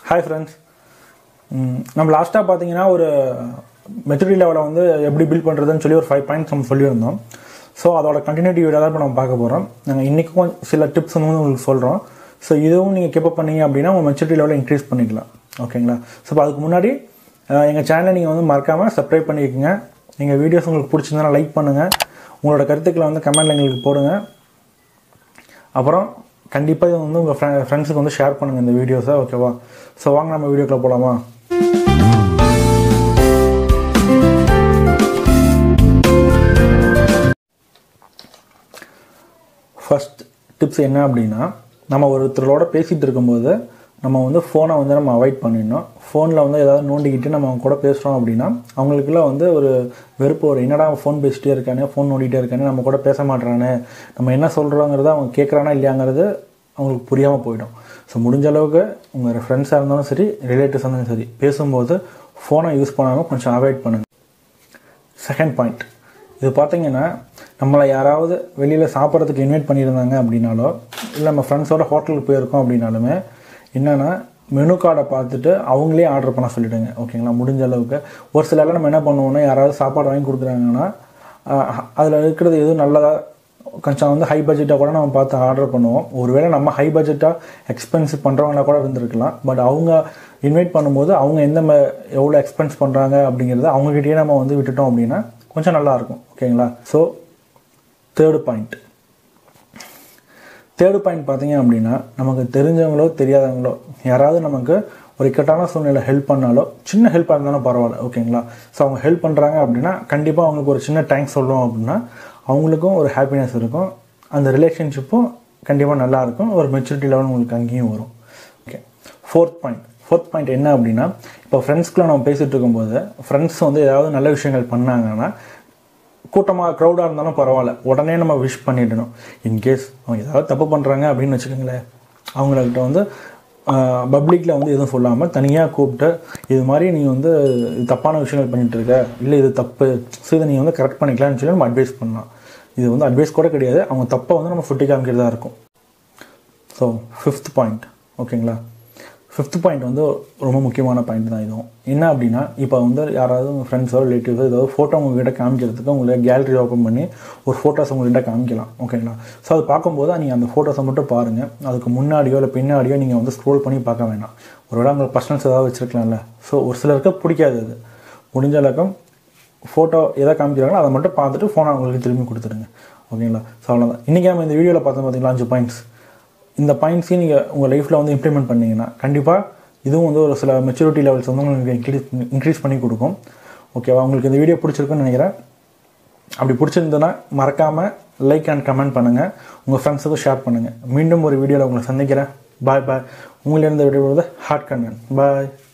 hi friends நம்ம லாஸ்ட்டாக பார்த்தீங்கன்னா ஒரு மெச்சூரிட்டி லெவலை வந்து எப்படி பில்ட் பண்ணுறதுன்னு சொல்லி ஒரு ஃபைவ் பாயிண்ட்ஸ் நம்ம சொல்லியிருந்தோம் ஸோ அதோட கண்டினியூட்டி வீடியோ தான் இப்போ நம்ம பார்க்க போகிறோம் நாங்கள் இன்றைக்கும் சில டிப்ஸ் வந்து உங்களுக்கு சொல்கிறோம் ஸோ இதுவும் நீங்கள் கீப்பப் பண்ணீங்க அப்படின்னா உங்கள் மெச்சூரிட்டி லெவலை இன்க்ரீஸ் பண்ணிக்கலாம் ஓகேங்களா ஸோ இப்போ அதுக்கு முன்னாடி எங்கள் சேனலை நீங்கள் வந்து மறக்காமல் சப்ஸ்கிரைப் பண்ணிக்கோங்க எங்கள் வீடியோஸ் உங்களுக்கு பிடிச்சிருந்தா லைக் பண்ணுங்கள் உங்களோட கருத்துக்களை வந்து கமெண்ட்டில் எங்களுக்கு போடுங்க அப்புறம் கண்டிப்பாக இது வந்து உங்கள் ஃப்ரெண்ட்ஸுக்கு வந்து ஷேர் பண்ணுங்கள் இந்த வீடியோஸை ஓகேவா ஸோ வாங்க நம்ம வீடியோக்குள்ள போகலாமா ஃபஸ்ட் டிப்ஸ் என்ன அப்படின்னா நம்ம ஒருத்தரோட பேசிகிட்டு இருக்கும்போது நம்ம வந்து ஃபோனை வந்து நம்ம அவாய்ட் பண்ணிடணும் ஃபோனில் வந்து ஏதாவது நோண்டிக்கிட்டு நம்ம அவங்க கூட பேசுகிறோம் அப்படின்னா அவங்களுக்குள்ள வந்து ஒரு வெறுப்பு ஒரு என்னடா ஃபோன் பேசிட்டே இருக்கானே ஃபோன் நோண்டிகிட்டே இருக்கானே நம்ம கூட பேச மாட்றானே நம்ம என்ன சொல்கிறோங்கிறத அவங்க கேட்குறானா இல்லையாங்கிறது அவங்களுக்கு புரியாமல் போயிடும் ஸோ முடிஞ்ச அளவுக்கு உங்கள் ஃப்ரெண்ட்ஸாக இருந்தாலும் சரி ரிலேட்டிவ்ஸாக இருந்தாலும் சரி பேசும்போது ஃபோனை யூஸ் பண்ணாமல் கொஞ்சம் அவாய்ட் பண்ணுங்கள் செகண்ட் பாயிண்ட் இது பார்த்தீங்கன்னா நம்மளை யாராவது வெளியில் சாப்பிட்றதுக்கு இன்வைட் பண்ணியிருந்தாங்க அப்படின்னாலோ இல்லை நம்ம ஃப்ரெண்ட்ஸோட ஹோட்டலுக்கு போயிருக்கோம் அப்படின்னாலுமே என்னென்னா மெனு கார்டை பார்த்துட்டு அவங்களே ஆர்டர் பண்ண சொல்லிவிடுங்க ஓகேங்களா முடிஞ்ச அளவுக்கு ஒரு சிலர்லாம் நம்ம என்ன பண்ணுவோம்னா யாராவது சாப்பாடு வாங்கி கொடுக்குறாங்கன்னா அதில் இருக்கிறது எதுவும் நல்லதாக கொஞ்சம் வந்து ஹை பட்ஜெட்டாக கூட நம்ம பார்த்து ஆர்டர் பண்ணுவோம் ஒருவேளை நம்ம ஹை பட்ஜெட்டாக எக்ஸ்பென்சிவ் பண்ணுறவங்களா கூட இருந்திருக்கலாம் பட் அவங்க இன்வைட் பண்ணும்போது அவங்க எந்த எவ்வளோ எக்ஸ்பென்ஸ் பண்ணுறாங்க அப்படிங்கிறத அவங்ககிட்டயே நம்ம வந்து விட்டுட்டோம் அப்படின்னா கொஞ்சம் நல்லாயிருக்கும் ஓகேங்களா so third point third point பார்த்தீங்க அப்படின்னா நமக்கு தெரிஞ்சவங்களோ தெரியாதவங்களோ யாராவது நமக்கு ஒரு இக்கட்டான சூழ்நிலை ஹெல்ப் பண்ணாலோ சின்ன ஹெல்ப்பாக இருந்தாலும் பரவாயில்ல ஓகேங்களா ஸோ அவங்க ஹெல்ப் பண்ணுறாங்க அப்படின்னா கண்டிப்பாக அவங்களுக்கு ஒரு சின்ன தேங்க்ஸ் சொல்லுவோம் அப்படின்னா அவங்களுக்கும் ஒரு ஹாப்பினஸ் இருக்கும் அந்த ரிலேஷன்ஷிப்பும் கண்டிப்பாக நல்லாயிருக்கும் ஒரு மெச்சூரிட்டி லெவல் உங்களுக்கு அங்கேயும் வரும் okay fourth point fourth point என்ன அப்படின்னா இப்போ ஃப்ரெண்ட்ஸ்க்குள்ள நம்ம பேசிகிட்டு இருக்கும்போது ஃப்ரெண்ட்ஸ் வந்து ஏதாவது நல்ல விஷயங்கள் பண்ணாங்கன்னா கூட்டமாக க்ரௌடாக இருந்தாலும் பரவாயில்ல உடனே நம்ம விஷ் பண்ணிடணும் இன்கேஸ் அவங்க ஏதாவது தப்பு பண்ணுறாங்க அப்படின்னு வச்சுக்கோங்களேன் அவங்கக்கிட்ட வந்து பப்ளிக்கில் வந்து எதுவும் சொல்லாமல் தனியாக கூப்பிட்டு இது மாதிரி நீ வந்து இது தப்பான விஷயங்கள் பண்ணிகிட்டு இருக்க இல்லை இது தப்பு ஸோ இதை நீ வந்து கரெக்ட் பண்ணிக்கலாம்னு சொல்லி நம்ம அட்வைஸ் பண்ணலாம் இது வந்து அட்வைஸ் கூட கிடையாது அவங்க தப்பை வந்து நம்ம சுட்டி காமிக்கிறதா இருக்கும் ஸோ ஃபிஃப்த் பாயிண்ட் ஓகேங்களா ஃபிஃப்த் பாயிண்ட் வந்து ரொம்ப முக்கியமான பாயிண்ட் தான் இதுவும் என்ன அப்படின்னா இப்போ வந்து யாராவது உங்கள் ஃப்ரெண்ட்ஸோ ரிலேட்டிவ்ஸோ ஏதாவது ஃபோட்டோ உங்கள்கிட்ட காமிக்கிறதுக்கு உங்களுக்கு கேலரி ஓப்பன் பண்ணி ஒரு ஃபோட்டோஸ் உங்கள்கிட்ட காமிக்கலாம் ஓகேங்களா ஸோ அது பார்க்கும்போது நீங்கள் அந்த ஃபோட்டோஸை மட்டும் பாருங்கள் அதுக்கு முன்னாடியோ இல்லை பின்னாடியோ நீங்கள் வந்து ஸ்க்ரோல் பண்ணி பார்க்க வேண்டாம் ஒருவேளை உங்களுக்கு பர்சனல்ஸ் ஏதாவது வச்சுருக்கலாம்ல ஸோ ஒரு சிலருக்கு பிடிக்காது அது முடிஞ்ச அளவுக்கு ஃபோட்டோ எதை காமிக்கிறாங்களோ அதை மட்டும் பார்த்துட்டு ஃபோனை அவங்களுக்கு திரும்பி கொடுத்துருங்க ஓகேங்களா ஸோ அவ்வளோதான் இன்றைக்கி நம்ம இந்த வீடியோவில் பார்த்தோம் பார்த்தீங்களா அஞ்சு பாயிண்ட்ஸ் இந்த பாயிண்ட்ஸையும் நீங்கள் உங்கள் லைஃப்பில் வந்து இம்ப்ளிமெண்ட் பண்ணிங்கன்னா கண்டிப்பாக இதுவும் வந்து ஒரு சில மெச்சூரிட்டி லெவல்ஸ் வந்து உங்களுக்கு இன்க்ரீஸ் இன்க்ரீஸ் பண்ணி கொடுக்கும் ஓகேவா உங்களுக்கு இந்த வீடியோ பிடிச்சிருக்குன்னு நினைக்கிறேன் அப்படி பிடிச்சிருந்ததுன்னா மறக்காமல் லைக் அண்ட் கமெண்ட் பண்ணுங்கள் உங்கள் ஃப்ரெண்ட்ஸுக்கும் ஷேர் பண்ணுங்கள் மீண்டும் ஒரு வீடியோவில் உங்களை சந்திக்கிறேன் பாய் பாய் உங்களிடம் விடைபெறுவது ஹார்ட் கண்ணன் பாய்